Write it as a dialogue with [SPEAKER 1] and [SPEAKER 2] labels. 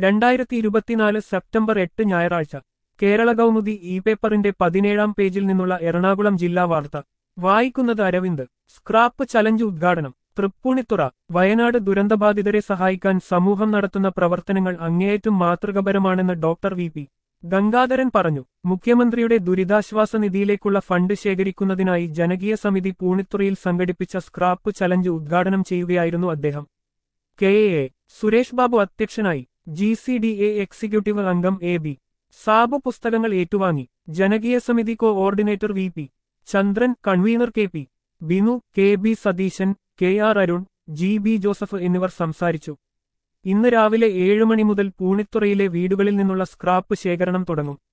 [SPEAKER 1] രണ്ടായിരത്തി ഇരുപത്തിനാല് സെപ്റ്റംബർ എട്ട് ഞായറാഴ്ച കേരള കൗമുദി ഇ പേപ്പറിന്റെ പതിനേഴാം പേജിൽ നിന്നുള്ള എറണാകുളം ജില്ലാ വാർത്ത വായിക്കുന്നത് അരവിന്ദ് സ്ക്രാപ്പ് ചലഞ്ച് ഉദ്ഘാടനം തൃപ്പൂണിത്തുറ വയനാട് ദുരന്തബാധിതരെ സഹായിക്കാൻ സമൂഹം നടത്തുന്ന പ്രവർത്തനങ്ങൾ അങ്ങേയറ്റം മാതൃകപരമാണെന്ന് ഡോക്ടർ വി പി ഗംഗാധരൻ പറഞ്ഞു മുഖ്യമന്ത്രിയുടെ ദുരിതാശ്വാസ നിധിയിലേക്കുള്ള ഫണ്ട് ശേഖരിക്കുന്നതിനായി ജനകീയ സമിതി പൂണിത്തുറയിൽ സംഘടിപ്പിച്ച സ്ക്രാപ്പ് ചലഞ്ച് ഉദ്ഘാടനം ചെയ്യുകയായിരുന്നു അദ്ദേഹം കെ എ സുരേഷ് ബാബു അധ്യക്ഷനായി G C D A executive അംഗം എ ബി സാബു പുസ്തകങ്ങൾ ഏറ്റുവാങ്ങി ജനകീയ സമിതി coordinator V P Chandran convener K P Binu K B Satheesan K R Arun G B Joseph എന്നിവർ സംസാരിച്ചു ഇന്ന് രാവിലെ ഏഴ് മണി മുതൽ പൂണിത്തുറയിലെ വീടുകളിൽ നിന്നുള്ള സ്ക്രാപ്പ് ശേഖരണം തുടങ്ങും